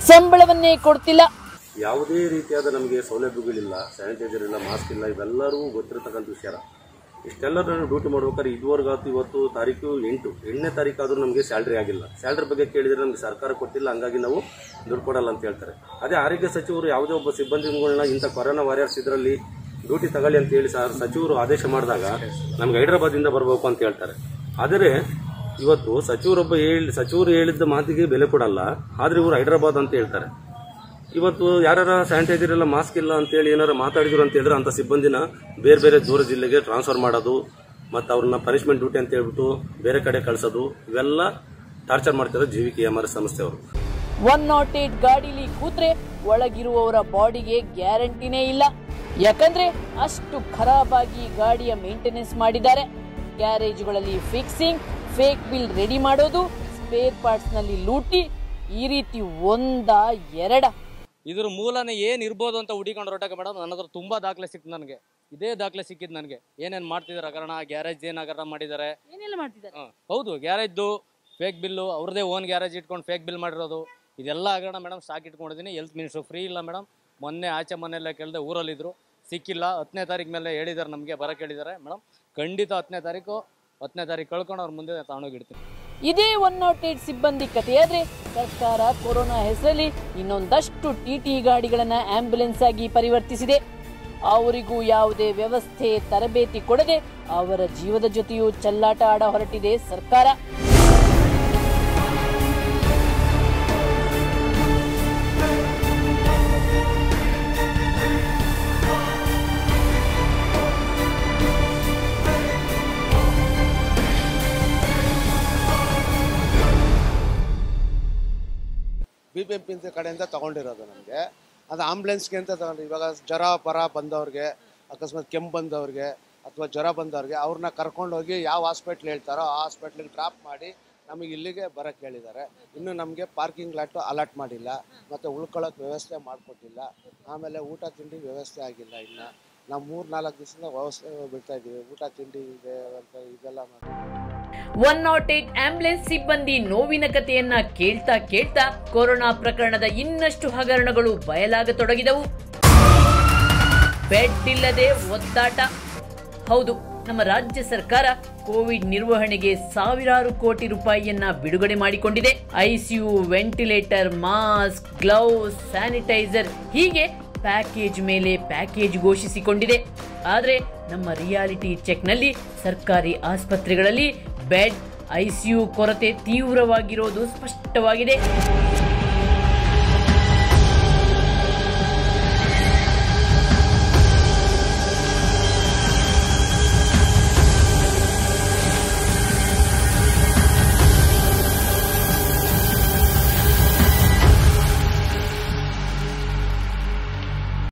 ಸಂಬಳವನ್ನೇ ಕೊಡ್ತಿಲ್ಲ ಯಾವುದೇ ರೀತಿಯಾದ ನಮಗೆ ಸೌಲಭ್ಯಗಳಿಲ್ಲ ಸ್ಯಾನಿಟೈಸರ್ ಇಲ್ಲ ಮಾಸ್ಕ್ ಇಲ್ಲ ಇವೆಲ್ಲರೂ ಗೊತ್ತಿರತಕ್ಕಂಥ ವಿಷಯ ಇಷ್ಟೆಲ್ಲ ನಾನು ಡ್ಯೂಟಿ ಮಾಡ್ಬೇಕಾದ್ರೆ ಇದುವರೆಗಾತು ಇವತ್ತು ತಾರೀಕು ಎಂಟು ಎಂಟನೇ ತಾರೀಕು ಆದರೂ ನಮಗೆ ಸ್ಯಾಲ್ರಿ ಆಗಿಲ್ಲ ಸ್ಯಾಲ್ರಿ ಬಗ್ಗೆ ಕೇಳಿದರೆ ನಮಗೆ ಸರ್ಕಾರ ಕೊಟ್ಟಿಲ್ಲ ಹಂಗಾಗಿ ನಾವು ದುಡ್ಡು ಕೊಡಲ್ಲ ಅಂತ ಹೇಳ್ತಾರೆ ಅದೇ ಆರೋಗ್ಯ ಸಚಿವರು ಯಾವುದೇ ಒಬ್ಬ ಸಿಬ್ಬಂದಿಗಳನ್ನ ಇಂಥ ಕೊರೋನಾ ವಾರಿಯರ್ಸ್ ಇದರಲ್ಲಿ ಡ್ಯೂಟಿ ತಗೊಳ್ಳಿ ಅಂತ ಹೇಳಿ ಸರ್ ಸಚಿವರು ಆದೇಶ ಮಾಡಿದಾಗ ನಮ್ಗೆ ಹೈದರಾಬಾದಿಂದ ಬರಬೇಕು ಅಂತ ಹೇಳ್ತಾರೆ ಆದರೆ ಇವತ್ತು ಸಚಿವರೊಬ್ಬ ಹೇಳಿ ಸಚಿವರು ಹೇಳಿದ್ದ ಮಾತಿಗೆ ಬೆಲೆ ಕೊಡಲ್ಲ ಆದ್ರೆ ಇವರು ಹೈದರಾಬಾದ್ ಅಂತ ಹೇಳ್ತಾರೆ ಇವತ್ತು ಯಾರ ಸ್ಯಾನಿಟೈಸರ್ ಇಲ್ಲ ಮಾಸ್ಕ್ ಇಲ್ಲ ಅಂತೇಳಿ ಏನಾರ ಮಾತಾಡಿದ್ರು ಅಂತ ಹೇಳಿದ್ರೆ ಅಂತ ಸಿಬ್ಬಂದಿನ ಬೇರೆ ಬೇರೆ ದೂರ ಜಿಲ್ಲೆಗೆ ಟ್ರಾನ್ಸ್ಫರ್ ಮಾಡೋದು ಮತ್ತು ಅವ್ರನ್ನ ಪನಿಷ್ಮೆಂಟ್ ಡ್ಯೂಟಿ ಅಂತ ಹೇಳ್ಬಿಟ್ಟು ಬೇರೆ ಕಡೆ ಕಳಿಸೋದು ಇವೆಲ್ಲ ಟಾರ್ಚರ್ ಮಾಡ್ತಿದ್ದಾರೆ G V K M R ಸಂಸ್ಥೆಯವರು ಒನ್ ನಾಟ್ ಏಟ್ ಗಾಡಿಲಿ ಕೂತ್ರೆ ಒಳಗಿರುವವರ ಬಾಡಿಗೆ ಗ್ಯಾರಂಟಿನೇ ಇಲ್ಲ ಯಾಕಂದ್ರೆ ಅಷ್ಟು ಖರಾಬಾಗಿ ಗಾಡಿಯ ಮೇಂಟೆನೆನ್ಸ್ ಮಾಡಿದ್ದಾರೆ ಗ್ಯಾರೇಜ್ಗಳಲ್ಲಿ ಫಿಕ್ಸಿಂಗ್ ಫೇಕ್ ಬಿಲ್ ರೆಡಿ ಮಾಡೋದು ಸ್ಪೇರ್ ಪಾರ್ಟ್ಸ್ ನಲ್ಲಿ ಲೂಟಿ ಈ ರೀತಿ ಒಂದ ಎರಡ ಇದ್ರ ಮೂಲನೇ ಏನು ಇರ್ಬೋದು ಅಂತ ಹುಡಿಕೊಂಡು ಹೊರಟಾಗ ಮೇಡಮ್ ನನ್ನ ಹತ್ರ ತುಂಬ ದಾಖಲೆ ಸಿಕ್ತು ನನಗೆ ಇದೇ ದಾಖಲೆ ಸಿಕ್ಕಿದ್ದು ನನಗೆ ಏನೇನು ಮಾಡ್ತಿದ್ದಾರೆ ಹಗರಣ ಗ್ಯಾರೇಜ್ ಏನು ಹಗರಣ ಮಾಡಿದ್ದಾರೆ ಏನೆಲ್ಲ ಮಾಡ್ತಿದ್ದಾರೆ ಹ, ಹೌದು ಗ್ಯಾರೇಜ್ದು ಫೇಕ್ ಬಿಲ್ಲು ಅವ್ರದ್ದೇ ಓನ್ ಗ್ಯಾರೇಜ್ ಇಟ್ಕೊಂಡು ಫೇಕ್ ಬಿಲ್ ಮಾಡಿರೋದು ಇದೆಲ್ಲ ಹಗರಣ ಮೇಡಮ್ ಸ್ಟಾಕ್ ಇಟ್ಕೊಂಡಿದ್ದೀನಿ ಹೆಲ್ತ್ ಮಿನಿಸ್ಟ್ರು ಫ್ರೀ ಇಲ್ಲ ಮೇಡಮ್ ಮೊನ್ನೆ ಆಚೆ ಮನೆಯಲ್ಲ ಕೇಳಿದೆ ಊರಲ್ಲಿದ್ದರು ಸಿಕ್ಕಿಲ್ಲ ಹತ್ತನೇ ತಾರೀಕು ಮೇಲೆ ಹೇಳಿದ್ದಾರೆ ನಮಗೆ ಬರೋಕ್ಕೆ ಹೇಳಿದ್ದಾರೆ ಮೇಡಮ್ ಖಂಡಿತ ಹತ್ತನೇ ತಾರೀಕು ಹತ್ತನೇ ತಾರೀಕು ಕಳ್ಕೊಂಡು ಅವ್ರ ಮುಂದೆ ತಗೊಂಡೋಗಿಡ್ತೀನಿ ಇದೇ ಒನ್ ನಾಟ್ ಏಟ್ ಸಿಬ್ಬಂದಿ ಕಥೆಯಾದ್ರೆ ಸರ್ಕಾರ ಕೊರೋನಾ ಹೆಸರಲ್ಲಿ ಇನ್ನೊಂದಷ್ಟು ಟಿಟಿ ಗಾಡಿಗಳನ್ನ ಆಂಬ್ಯುಲೆನ್ಸ್ ಆಗಿ ಪರಿವರ್ತಿಸಿದೆ ಅವರಿಗೂ ಯಾವುದೇ ವ್ಯವಸ್ಥೆ ತರಬೇತಿ ಕೊಡದೆ ಅವರ ಜೀವದ ಜೊತೆಯೂ ಚೆಲ್ಲಾಟ ಆಡ ಹೊರಟಿದೆ ಸರ್ಕಾರ ಬಿ ಬಿ ಎಂ ಪಿ ಕಡೆಯಿಂದ ತಗೊಂಡಿರೋದು ನಮಗೆ ಅದು ಆಂಬುಲೆನ್ಸ್ಗೆ ಅಂತ ತಗೊಂಡು ಇವಾಗ ಜ್ವರ ಪರ ಬಂದವ್ರಿಗೆ ಅಕಸ್ಮಾತ್ ಕೆಮ್ಮು ಬಂದವ್ರಿಗೆ ಅಥವಾ ಜ್ವರ ಬಂದವ್ರಿಗೆ ಅವ್ರನ್ನ ಕರ್ಕೊಂಡೋಗಿ ಯಾವ ಹಾಸ್ಪಿಟ್ಲ್ ಹೇಳ್ತಾರೋ ಆ ಹಾಸ್ಪಿಟ್ಲಿಗೆ ಡ್ರಾಪ್ ಮಾಡಿ ನಮಗೆ ಇಲ್ಲಿಗೆ ಬರೋಕ್ಕೆ ಹೇಳಿದ್ದಾರೆ ಇನ್ನು ನಮಗೆ ಪಾರ್ಕಿಂಗ್ ಲಾಟು ಅಲಾಟ್ ಮಾಡಿಲ್ಲ ಮತ್ತು ಉಳ್ಕೊಳ್ಳೋಕೆ ವ್ಯವಸ್ಥೆ ಮಾಡಿಕೊಟ್ಟಿಲ್ಲ ಆಮೇಲೆ ಊಟ ತಿಂಡಿ ವ್ಯವಸ್ಥೆ ಆಗಿಲ್ಲ ಇನ್ನು ನಾವು ಮೂರು ನಾಲ್ಕು ದಿವಸದಿಂದ ವ್ಯವಸ್ಥೆ ಬಿಡ್ತಾ ಇದ್ದೀವಿ ಊಟ ತಿಂಡಿ ಇದೆ ಅಂತ ಇದೆಲ್ಲ ಮಾಡಿ ಒನ್ ನಾಟ್ ಏಟ್ ಆಂಬ್ಯುಲೆನ್ಸ್ ಸಿಬ್ಬಂದಿ ನೋವಿನ ಕಥೆಯನ್ನ ಕೇಳ್ತಾ ಕೇಳ್ತಾ ಕೊರೋನಾ ಪ್ರಕರಣದ ಇನ್ನಷ್ಟು ಹಗರಣಗಳು ಬಯಲಾಗತೊಡಗಿದವು ಬೆಡ್ ಇಲ್ಲದೆ ಒದ್ದಾಟ ಹೌದು ನಮ್ಮ ರಾಜ್ಯ ಸರ್ಕಾರ ಕೋವಿಡ್ ನಿರ್ವಹಣೆಗೆ ಸಾವಿರಾರು ಕೋಟಿ ರೂಪಾಯಿಯನ್ನ ಬಿಡುಗಡೆ ಮಾಡಿಕೊಂಡಿದೆ ICU ventilator mask gloves sanitiser ಹೀಗೆ ಪ್ಯಾಕೇಜ್ ಮೇಲೆ ಪ್ಯಾಕೇಜ್ ಘೋಷಿಸಿಕೊಂಡಿದೆ ಆದರೆ ನಮ್ಮ ರಿಯಾಲಿಟಿ ಚೆಕ್ನಲ್ಲಿ ಸರ್ಕಾರಿ ಆಸ್ಪತ್ರೆಗಳಲ್ಲಿ ಬೆಡ್ ಐಸಿಯು ಕೊರತೆ ತೀವ್ರವಾಗಿರೋದು ಸ್ಪಷ್ಟವಾಗಿದೆ